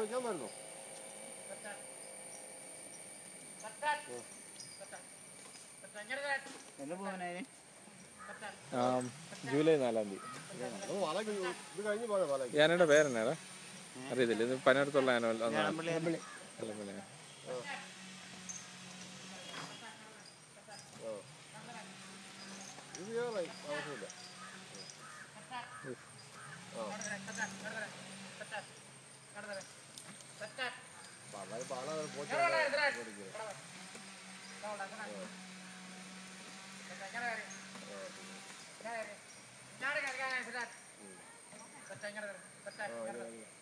കളിക്കാൻ വരുന്നു എന്ന് പോകാനായി ആ, ജൂലൈ നാലാം തീയതി അത് വല കഴി- ഇത് കഴിഞ്ഞ് പോയ വല ഞാനയുടെ പേരെന്നാടാ അറിയത്തില്ല ഇത് പനടുത്തുള്ള ആനോ ഒന്നാണ് നമ്മള് അല്ലമ്മലെ. ഇത് ചെയ്യാറായി ആവശ്യമില്ല വളരെ പാല പോച്ചു ഞാൻ